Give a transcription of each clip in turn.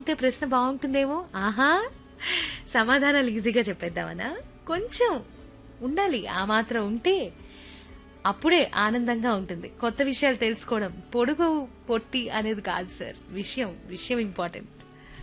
అంటే ప్రశ్న బాగుంటుందేమో ఆహా సమాధానాలు ఈజీగా చెప్పేద్దామనా కొంచెం ఉండాలి ఆ మాత్రం ఉంటే అప్పుడే ఆనందంగా ఉంటుంది కొత్త విషయాలు తెలుసుకోవడం పొడుగు పొట్టి అనేది కాదు సార్ విషయం విషయం ఇంపార్టెంట్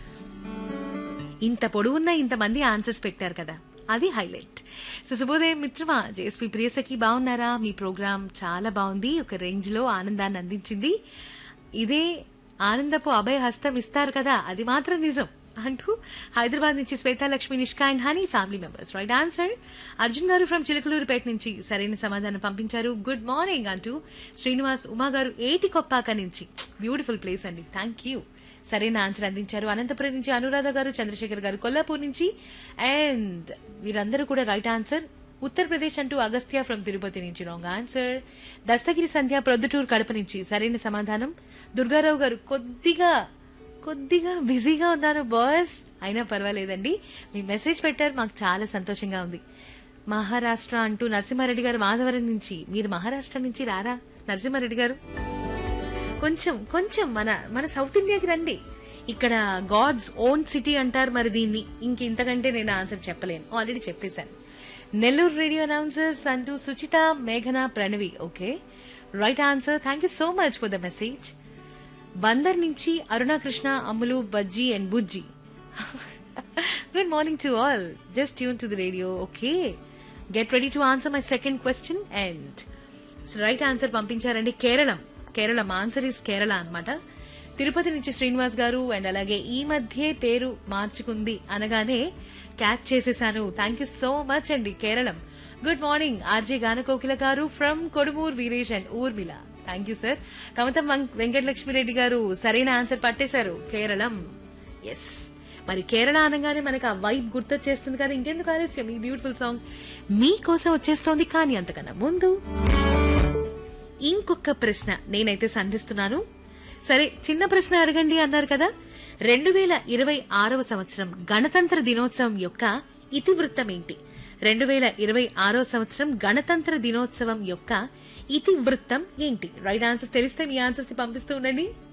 ఇంత పొడవున్న ఇంతమంది ఆన్సర్స్ పెట్టారు కదా అది హైలైట్ సో శుభోదయం మిత్రమా జేఎస్పీ ప్రియసకి బాగున్నారా మీ ప్రోగ్రామ్ చాలా బాగుంది ఒక రేంజ్ లో ఆనందాన్ని అందించింది ఇదే ఆనందపు అభయ హస్తం ఇస్తారు కదా అది మాత్రం నిజం అంటూ హైదరాబాద్ నుంచి Swethalakshmi Nishka and honey family members right answer Arjun garu from Chilakaluripet నుంచి సరైన సమాధానం పంపించారు గుడ్ మార్నింగ్ అంటూ శ్రీనివాస్ ఉమా గారు ఏటి కొప్పాక నుంచి బ్యూటిఫుల్ ప్లేస్ అండి థ్యాంక్ యూ సరైన ఆన్సర్ అందించారు అనంతపురం నుంచి అనురాధ గారు చంద్రశేఖర్ గారు కొల్లాపూర్ నుంచి అండ్ వీరందరూ కూడా రైట్ ఆన్సర్ ఉత్తరప్రదేశ్ అంటూ అగస్త్య ఫ్రమ్ తిరుపతి నుంచి రాంగ్ ఆన్సర్ దస్తగిరి సంధ్య ప్రొద్దుటూరు కడప నుంచి సరైన సమాధానం దుర్గారావు గారు కొద్దిగా కొద్దిగా బిజీగా ఉన్నారు బాస్ అయినా పర్వాలేదండి మీ మెసేజ్ పెట్టారు మాకు చాలా సంతోషంగా ఉంది మహారాష్ట్ర అంటూ నరసింహారెడ్డి గారు మాధవరం నుంచి మీరు మహారాష్ట్ర నుంచి రారా నరసింహారెడ్డి గారు కొంచెం కొంచెం మన మన సౌత్ ఇండియాకి రండి ఇక్కడ గాడ్స్ ఓన్ సిటీ అంటారు మరి దీన్ని ఇంక ఇంతకంటే నేను ఆన్సర్ చెప్పలేను ఆల్రెడీ చెప్పేశాను నెల్లూరు రేడియో అనౌన్సర్స్ అంటూ సుచిత మేఘన Pranavi okay right answer thank you so much for the message Bandar నుంచి Arunakrishna Ammulu Bajji and Bujji good morning to all just tune to the radio okay get ready to answer my second question and right answer పంపించారండి Keralam Keralam answer is Kerala అన్నమాట తిరుపతి నుంచి శ్రీనివాస్ గారు and అలాగే ఈ మధ్యే పేరు మార్చుకుంది అనగానే క్యాచ్ చేసేసాను థ్యాంక్ యూ సో మచ్ అండి Keralam good morning RJ Ganakokila garu from Kodumur Veeresh and Urmila thank you sir Kamatham వం- వెంకటలక్ష్మిరెడ్డి గారు సరైన ఆన్సర్ పట్టేశారు కేరళం ఎస్ మరి కేరళ అనగానే మనకు ఆ వైబ్ గుర్తొచ్చేస్తుంది కదా ఇంకెందుకు ఆలస్యం ఈ బ్యూటిఫుల్ సాంగ్ మీకోసం వచ్చేస్తోంది కానీ అంతకన్నా ముందు ఇంకొక ప్రశ్న నేనైతే సంధిస్తున్నాను సరే చిన్న ప్రశ్న అడగండి అన్నారు కదా రెండు వేల ఇరవై ఆరవ సంవత్సరం గణతంత్ర దినోత్సవం యొక్క ఇతివృత్తం ఏంటి రెండు వేల ఇరవై ఆరో సంవత్సరం గణతంత్ర దినోత్సవం యొక్క ఇతివృత్తం ఏంటి రైట్ ఆన్సర్స్ తెలిస్తే మీ ఆన్సర్స్ ని పంపిస్తూ ఉండండి